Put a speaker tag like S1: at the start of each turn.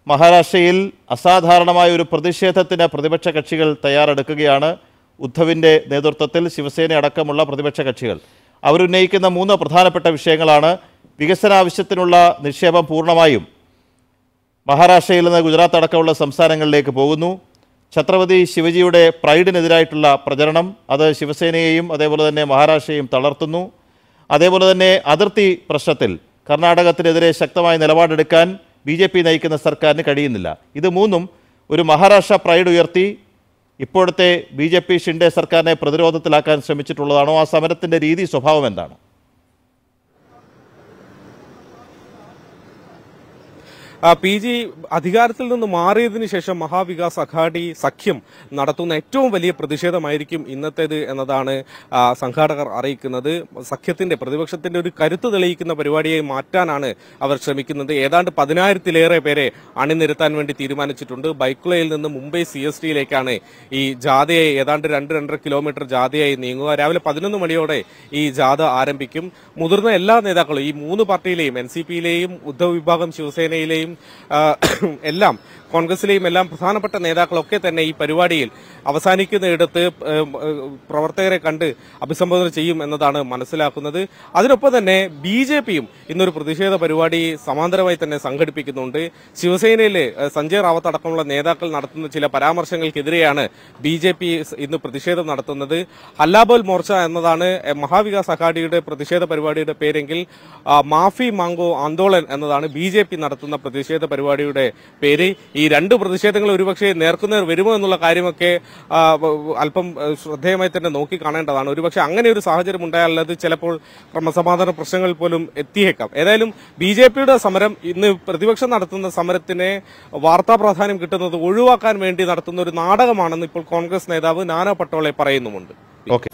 S1: മഹാരാഷ്ട്രയിൽ അസാധാരണമായ ഒരു പ്രതിഷേധത്തിന് പ്രതിപക്ഷ കക്ഷികൾ തയ്യാറെടുക്കുകയാണ് ഉദ്ധവിൻ്റെ നേതൃത്വത്തിൽ ശിവസേന അടക്കമുള്ള പ്രതിപക്ഷ കക്ഷികൾ അവരുന്നയിക്കുന്ന മൂന്ന് പ്രധാനപ്പെട്ട വിഷയങ്ങളാണ് വികസനാവശ്യത്തിനുള്ള നിക്ഷേപം പൂർണ്ണമായും മഹാരാഷ്ട്രയിൽ നിന്ന് ഗുജറാത്ത് അടക്കമുള്ള സംസ്ഥാനങ്ങളിലേക്ക് പോകുന്നു ഛത്രപതി ശിവജിയുടെ പ്രൈഡിനെതിരായിട്ടുള്ള പ്രചരണം അത് ശിവസേനയെയും അതേപോലെ തന്നെ മഹാരാഷ്ട്രയെയും തളർത്തുന്നു അതേപോലെ തന്നെ അതിർത്തി പ്രശ്നത്തിൽ കർണാടകത്തിനെതിരെ ശക്തമായ നിലപാടെടുക്കാൻ ബി ജെ പി നയിക്കുന്ന സർക്കാരിന് കഴിയുന്നില്ല ഇത് മൂന്നും ഒരു മഹാരാഷ്ട്ര പ്രൈഡ് ഉയർത്തി ഇപ്പോഴത്തെ ബി ജെ പി ഷിൻഡെ സർക്കാരിനെ പ്രതിരോധത്തിലാക്കാൻ ശ്രമിച്ചിട്ടുള്ളതാണോ ആ സമരത്തിൻ്റെ രീതി സ്വഭാവം എന്താണ്
S2: ആ, പി ജി അധികാരത്തിൽ നിന്ന് മാറിയതിനു ശേഷം മഹാവികാസ് അഘാഡി സഖ്യം നടത്തുന്ന ഏറ്റവും വലിയ പ്രതിഷേധമായിരിക്കും ഇന്നത്തേത് എന്നതാണ് ആ, സംഘാടകർ അറിയിക്കുന്നത് സഖ്യത്തിന്റെ പ്രതിപക്ഷത്തിന്റെ ഒരു കരുത്ത് തെളിയിക്കുന്ന പരിപാടിയെ മാറ്റാനാണ് അവർ ശ്രമിക്കുന്നത് ഏതാണ്ട് പതിനായിരത്തിലേറെ പേരെ അണിനിരത്താൻ വേണ്ടി തീരുമാനിച്ചിട്ടുണ്ട് ബൈക്കുളയിൽ നിന്ന് മുംബൈ സി എസ് ടിയിലേക്കാണ് ഈ ജാഥയെ ഏതാണ്ട് രണ്ട് രണ്ടര കിലോമീറ്റർ ജാഥയായി നീങ്ങുക രാവിലെ പതിനൊന്ന് മണിയോടെ ഈ ജാഥ ആരംഭിക്കും മുതിർന്ന എല്ലാ നേതാക്കളും ഈ മൂന്ന് പാർട്ടിയിലെയും എൻ സി പിയിലെയും ഉദ്ധവ് വിഭാഗം ശിവസേനയിലെയും ആ, എല്ലാം കോൺഗ്രസിലെയും എല്ലാം പ്രധാനപ്പെട്ട നേതാക്കളൊക്കെ തന്നെ ഈ പരിപാടിയിൽ അവസാനിക്കുന്നിടത്ത് ഏം, ഏ, പ്രവർത്തകരെ കണ്ട് അഭിസംബോധന ചെയ്യും എന്നതാണ് മനസ്സിലാക്കുന്നത് അതിനൊപ്പം തന്നെ ബി ജെ പിയും ഇന്നൊരു പ്രതിഷേധ പരിപാടി സമാന്തരമായി തന്നെ സംഘടിപ്പിക്കുന്നുണ്ട് ശിവസേനയിലെ ഏ, സഞ്ജയ് റാവത്ത് അടക്കമുള്ള നേതാക്കൾ നടത്തുന്ന ചില പരാമർശങ്ങൾക്കെതിരെയാണ് ബി ജെ പി ഇന്ന് പ്രതിഷേധം നടത്തുന്നത് ഹല്ലാബോൽ മോർച്ച എന്നതാണ് എ, മഹാവികാസ് അഘാഡിയുടെ പ്രതിഷേധ പരിപാടിയുടെ പേരെങ്കിൽ ആ, മാഫി മാങ്കോ ആന്തോളൻ എന്നതാണ് ബി ജെ പി നടത്തുന്ന പ്രതിഷേധ പരിപാടിയുടെ പേര് ഈ രണ്ട് പ്രതിഷേധങ്ങൾ ഒരുപക്ഷെ നേർക്കുനേർ വരുമോ എന്നുള്ള കാര്യമൊക്കെ ആ, വ- വ- അല്പം ഏ, ശ്രദ്ധേയമായി തന്നെ നോക്കി കാണേണ്ടതാണ് ഒരുപക്ഷെ അങ്ങനെ ഒരു സാഹചര്യം ഉണ്ടായാൽ അത് ചിലപ്പോൾ ക്രമസമാധാന പ്രശ്നങ്ങൾ പോലും എത്തിയേക്കാം ഏതായാലും ബി ജെ പിയുടെ സമരം ഇന്ന് പ്രതിപക്ഷം നടത്തുന്ന സമരത്തിനെ വാർത്താ പ്രാധാന്യം കിട്ടുന്നത് ഒഴിവാക്കാൻ വേണ്ടി നടത്തുന്ന ഒരു നാടകമാണെന്ന് ഇപ്പോൾ കോൺഗ്രസ് നേതാവ് നാനാ പട്ടോളെ പറയുന്നുമുണ്ട്
S1: ഓക്കെ